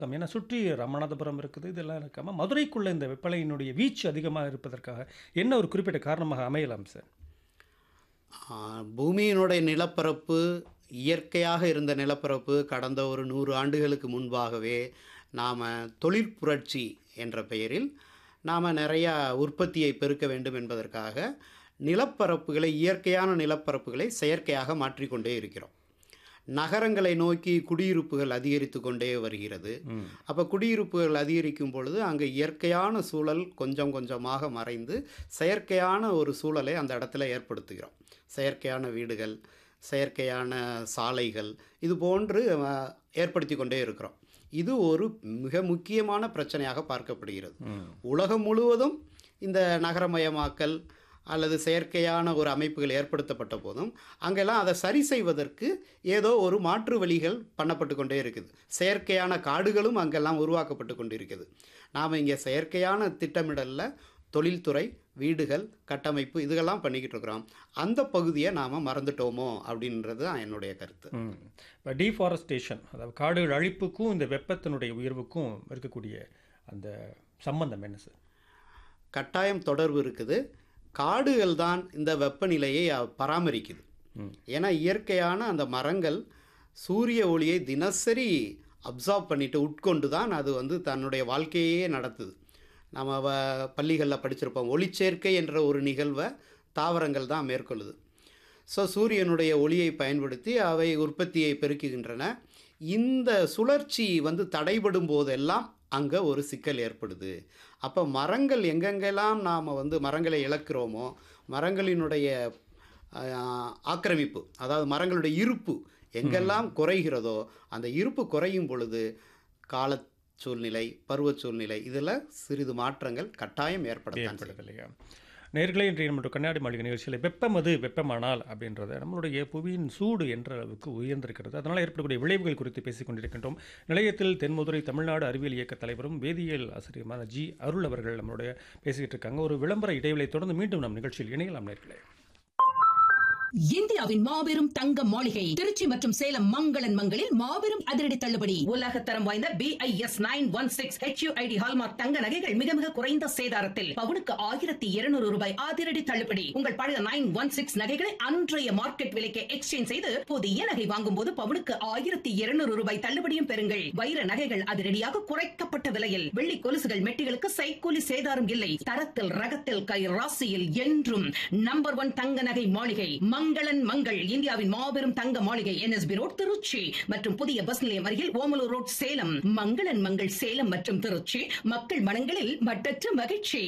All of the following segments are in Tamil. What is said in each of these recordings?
ஏன்னா சுற்றி ராமநாதபுரம் இருக்குது இதெல்லாம் இருக்காம மதுரைக்குள்ள இந்த வெப்பலையினுடைய வீச்சு அதிகமாக இருப்பதற்காக என்ன ஒரு குறிப்பிட்ட காரணமாக அமையலாம் சார் ஆ, பூமியினுடைய நிலப்பரப்பு இயற்கையாக இருந்த நிலப்பரப்பு கடந்த ஒரு நூறு ஆண்டுகளுக்கு முன்பாகவே நாம் தொழிற்புரட்சி என்ற பெயரில் நாம் நிறையா உற்பத்தியை பெருக்க வேண்டும் என்பதற்காக நிலப்பரப்புகளை இயற்கையான நிலப்பரப்புகளை செயற்கையாக மாற்றிக்கொண்டே இருக்கிறோம் நகரங்களை நோக்கி குடியிருப்புகள் அதிகரித்து கொண்டே வருகிறது ம். அப்போ குடியிருப்புகள் அதிகரிக்கும் பொழுது அங்கே இயற்கையான சூழல் கொஞ்சம் கொஞ்சமாக மறைந்து செயற்கையான ஒரு சூழலை அந்த இடத்துல ஏற்படுத்துகிறோம் செயற்கையான வீடுகள் செயற்கையான சாலைகள் இது போன்று அஹ், ஏற்படுத்தி கொண்டே இருக்கிறோம் இது ஒரு மிக முக்கியமான பிரச்சனையாக பார்க்கப்படுகிறது ம். உலகம் முழுவதும் இந்த நகரமயமாக்கல் அல்லது செயற்கையான ஒரு அமைப்புகள் ஏற்படுத்தப்பட்ட போதும் அங்கெல்லாம் அதை சரி செய்வதற்கு ஏதோ ஒரு மாற்று வழிகள் பண்ணப்பட்டு கொண்டே இருக்குது செயற்கையான காடுகளும் அங்கெல்லாம் உருவாக்கப்பட்டு கொண்டு இருக்குது நாம் இங்கே செயற்கையான திட்டமிடலில் தொழில்துறை வீடுகள் கட்டமைப்பு இதுகெல்லாம் பண்ணிக்கிட்டு இருக்கிறோம் அந்த பகுதியை நாம் மறந்துட்டோமோ அப்படின்றது தான் என்னுடைய கருத்து ம் இப்போ டீஃபாரஸ்டேஷன் அதாவது காடுகள் அழிப்புக்கும் இந்த வெப்பத்தினுடைய உயர்வுக்கும் இருக்கக்கூடிய அந்த சம்பந்தம் என்ன சார் கட்டாயம் தொடர்பு இருக்குது காடுகள் தான் இந்த வெப்பநிலையை அ, பராமரிக்குது ம். ஏன்னா இயற்கையான அந்த மரங்கள் சூரிய ஒளியை தினசரி அப்சார்ப் பண்ணிட்டு உட்கொண்டு தான் அது வந்து தன்னுடைய வாழ்க்கையே நடத்துது நம்ம வ பள்ளிகளில் படிச்சிருப்போம் ஒளிச்சேர்க்கை என்ற ஒரு நிகழ்வை தாவரங்கள் தான் மேற்கொள்ளுது ஸோ சூரியனுடைய ஒளியை பயன்படுத்தி அவை உற்பத்தியை பெருக்குகின்றன இந்த சுழற்சி வந்து தடைபடும் போதெல்லாம் அங்கே ஒரு சிக்கல் ஏற்படுது அப்போ மரங்கள் எங்கெங்கெல்லாம் நாம் வந்து மரங்களை இழக்கிறோமோ மரங்களினுடைய ஆஹ், ஆக்கிரமிப்பு அதாவது மரங்களுடைய இருப்பு எங்கெல்லாம் குறைகிறதோ அந்த இருப்பு குறையும் பொழுது கால சூழ்நிலை பருவ சூழ்நிலை இதில் சிறிது மாற்றங்கள் கட்டாயம் ஏற்படத்தான் செய்யும். ஏற்படுது இல்லையா நேர்களே இன்றைய நம்முடைய கண்ணாடி மாளிகை நிகழ்ச்சியில் வெப்பம் அது வெப்பமானால் அப்படின்றத நம்மளுடைய புவியின் சூடு என்ற அளவுக்கு உயர்ந்திருக்கிறது அதனால் ஏற்படக்கூடிய விளைவுகள் குறித்து பேசிக் கொண்டிருக்கின்றோம் நிலையத்தில் தென்மதுரை தமிழ்நாடு அறிவியல் இயக்க தலைவரும் வேதியியல் ஆசிரியருமான ஜி அருள் அவர்கள் நம்மளுடைய பேசிக்கிட்டு இருக்காங்க ஒரு விளம்பர இடைவெளி தொடர்ந்து மீண்டும் நம் நிகழ்ச்சியில் இணையலாம் நேர்களே இந்தியாவின் மாபெரும் தங்க மாளிகை திருச்சி மற்றும் சேலம் மங்களன் மங்களில் மாபெரும் அதிரடி தள்ளுபடி உலக தரம் வாய்ந்த BIS nine one six HUID hallmark தங்க நகைகள் மிக மிக குறைந்த சேதாரத்தில் பவுனுக்கு ஆயிரத்தி இருநூறு ரூபாய் அதிரடி தள்ளுபடி உங்கள் பழைய நைன் ஒன் சிக்ஸ் நகைகளை அன்றைய மார்க்கெட் விலைக்கு எக்ஸ்சேஞ்ச் செய்து புதிய நகை வாங்கும் போது பவுனுக்கு ஆயிரத்தி இருநூறு ரூபாய் தள்ளுபடியும் பெறுங்கள் வைர நகைகள் அதிரடியாக குறைக்கப்பட்ட விலையில் வெள்ளி கொலுசுகள் மெட்டிகளுக்கு சைக்கூலி சேதாரம் இல்லை தரத்தில் ரகத்தில் கை ராசியில் என்றும் நம்பர் ஒன் தங்க நகை மாளிகை மங்களன் மங்கள் இந்தியாவின் மாபெரும் தங்க மாளிகை என்எஸ்பி ரோட் திருச்சி மற்றும் புதிய பஸ் நிலையம் அருகில் ஓமலூர் ரோட் சேலம் மங்களன் மங்கள் சேலம் மற்றும் திருச்சி மக்கள் மனங்களில் மட்டற்ற மகிழ்ச்சி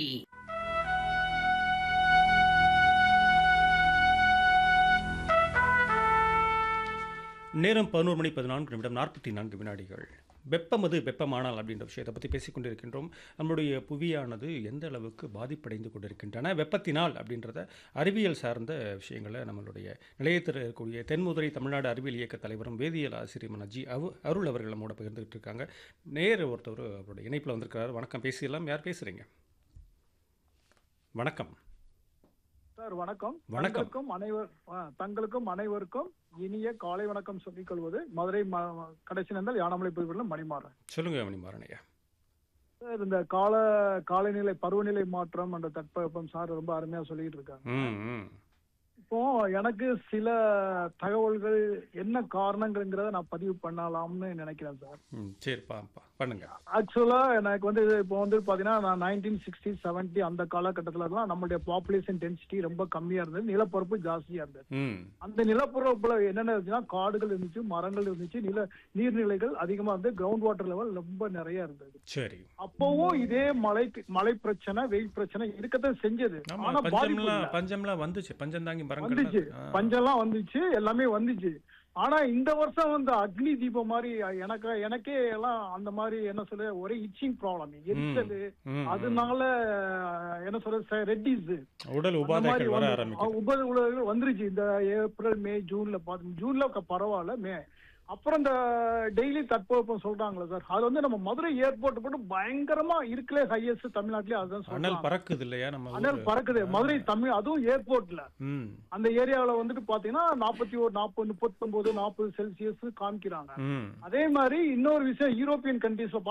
நேரம் பதினோரு மணி பதினான்கு நிமிடம் நாற்பத்தி நான்கு வினாடிகள் வெப்பம் அது வெப்பமானால் அப்படின்ற விஷயத்தை பற்றி பேசிக் கொண்டிருக்கின்றோம் நம்மளுடைய புவியானது எந்த அளவுக்கு பாதிப்படைந்து கொண்டிருக்கின்றன வெப்பத்தினால் அப்படின்றத அறிவியல் சார்ந்த விஷயங்களை நம்மளுடைய நிலையத்தில் இருக்கக்கூடிய தென்முதுரை தமிழ்நாடு அறிவியல் இயக்க தலைவரும் வேதியியல் ஆசிரியர் ஜி அவு அருள் அவர்கள் நம்மோட பகிர்ந்துகிட்டு இருக்காங்க நேர் ஒருத்தவர் அவருடைய இணைப்பில் வந்திருக்கிறார் வணக்கம் பேசிடலாம் யார் பேசுகிறீங்க வணக்கம் சார் வணக்கம் வணக்கம். தங்களுக்கும் அனைவர் ஆ, தங்களுக்கும் அனைவருக்கும் இனிய காலை வணக்கம் சொல்லிக் கொள்வது மதுரை ம- கடைசி நந்தல் யானமலை புதுக்குள்ள மணிமாறன் சொல்லுங்க மணிமாறனையா சார் இந்த கால காலநிலை பருவநிலை மாற்றம் அந்த தட்பவெப்பம் சார் ரொம்ப அருமையா சொல்லிட்டு இருக்காங்க ம் ம் இப்போ எனக்கு சில தகவல்கள் என்ன காரணங்கள்ங்கிறத நான் பதிவு பண்ணலாம்னு நினைக்கிறேன் சார் ம் சரிப்பா பா பண்ணுங்க ஆக்சுவலா எனக்கு வந்து இது இப்போ வந்து பாத்தீங்கன்னா நான் நைன்டீன் சிக்ஸ்டி செவன்டி அந்த காலகட்டத்துல எல்லாம் நம்மளுடைய பாப்புலேஷன் டென்சிட்டி ரொம்ப கம்மியா இருந்தது நிலப்பரப்பு ஜாஸ்தியா இருந்தது ம் அந்த நிலப்பரப்புல என்னென்ன இருந்துச்சுன்னா காடுகள் இருந்துச்சு மரங்கள் இருந்துச்சு நில நீர்நிலைகள் அதிகமா இருந்து கிரவுண்ட் வாட்டர் லெவல் ரொம்ப நிறைய இருந்தது சரி அப்பவும் இதே மழை மழை பிரச்சனை வெயில் பிரச்சனை இருக்கத்தான் செஞ்சது ஆமா ஆனா பாதிப்பு பஞ்சம்லாம் இல்ல. பஞ்சம்லாம் வந்துச்சு பஞ்சந்தாங்கி வந்துச்சு மரங்கள் பஞ்சம்லாம் வந்துச்சு எல்லாமே வந்துச்சு ஆனா இந்த வருஷம் வந்து அக்னி தீபம் மாதிரி எனக்கு எனக்கே எல்லாம் அந்த மாதிரி என்ன சொல்ல ஒரே இச்சிங் ப்ராப்ளம் எரிச்சல் அதனால என்ன சொல்ற ரெட்டிஸ் உடல் உபாதைகள் வர ஆரம்பிக்கும் உப உலகங்கள் வந்துருச்சு இந்த ஏப்ரல் மே ஜூன்ல பார்த்து ஜூன்ல க- பரவாயில்ல மே அப்புறம் இந்த டெய்லி தட்பவெப்பம் சொல்றாங்களே சார் அது வந்து நம்ம மதுரை ஏர்போர்ட் போட்டு பயங்கரமா இருக்கலே ஹையஸ்ட் தமிழ்நாட்டிலே அதுதான் அனல் சொல்றாங்க பறக்குது இல்லையா நம்ம அனல் ஊரு? பறக்குது மதுரை தமிழ் அதுவும் ஏர்போர்ட்ல ம் அந்த ஏரியாவுல வந்துட்டு பாத்தீங்கன்னா நாற்பத்தி ஒரு நாற்பது முப்பத்தொன்பது நாற்பது செல்சியஸ் காமிக்கிறாங்க ம் அதே மாதிரி இன்னொரு விஷயம் யூரோப்பியன் கண்ட்ரீஸ்ல